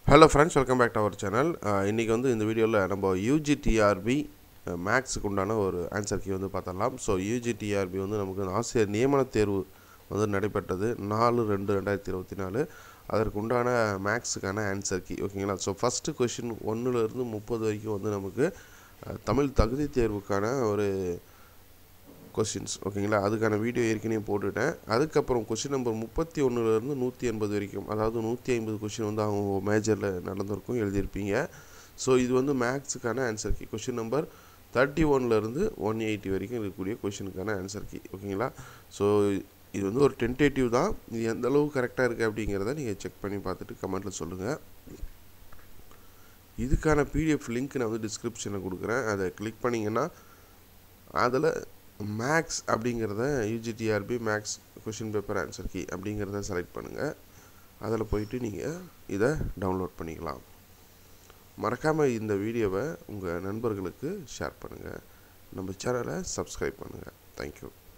hello friends welcome back to our channel இன்றைக்கி வந்து இந்த வீடியோவில் நம்ம யூஜிடிஆர்பி மேக்ஸுக்கு உண்டான ஒரு ஆன்சர் கீ வந்து பார்த்தரலாம் ஸோ யூஜிடிஆர்பி வந்து நமக்கு ஆசிரியர் நியமன தேர்வு வந்து நடைபெற்றது நாலு ரெண்டு ரெண்டாயிரத்தி இருபத்தி நாலு அதற்கு உண்டான மேக்ஸுக்கான ஆன்சர் கீ ஓகேங்களா ஸோ ஃபஸ்ட்டு கொஷின் ஒன்றுலேருந்து முப்பது வரைக்கும் வந்து நமக்கு அஹ், தமிழ் தகுதி தேர்வுக்கான ஒரு கொஷின்ஸ் ஓகேங்களா அதுக்கான வீடியோ ஏற்கனவே போட்டுட்டேன் அதுக்கப்புறம் கொஷின் நம்பர் முப்பத்தி ஒன்றுலேருந்து நூற்றி எண்பது வரைக்கும் அதாவது நூற்றி ஐம்பது கொஷின் வந்து அவங்க மேஜரில் நடந்திருக்கும் எழுதியிருப்பீங்க ஸோ இது வந்து மேக்ஸுக்கான answer key question number thirty ஒன்லேருந்து ஒன் எயிட்டி வரைக்கும் இருக்கக்கூடிய கொஷினுக்கான ஆன்சர் கீ ஓகேங்களா ஸோ இது வந்து ஒரு டென்டேட்டிவ் தான் இது எந்த அளவு கரெக்டாக இருக்குது அப்படிங்கிறத நீங்கள் செக் பண்ணி பார்த்துட்டு கமெண்ட்டில் சொல்லுங்கள் இதுக்கான பிடிஎஃப் லிங்க் நான் வந்து டிஸ்கிரிப்ஷனில் கொடுக்குறேன் அதை கிளிக் பண்ணிங்கன்னா அதில் மேக்ஸ் அப்படிங்கிறத UGTRB maths question paper answer key அப்படிங்கிறத செலக்ட் பண்ணுங்கள் அதில் போயிட்டு நீங்கள் இதை டவுன்லோட் பண்ணிக்கலாம் மறக்காமல் இந்த வீடியோவை உங்கள் நண்பர்களுக்கு ஷேர் பண்ணுங்கள் நம்ம சேனலை சப்ஸ்கிரைப் பண்ணுங்கள் தேங்க்யூ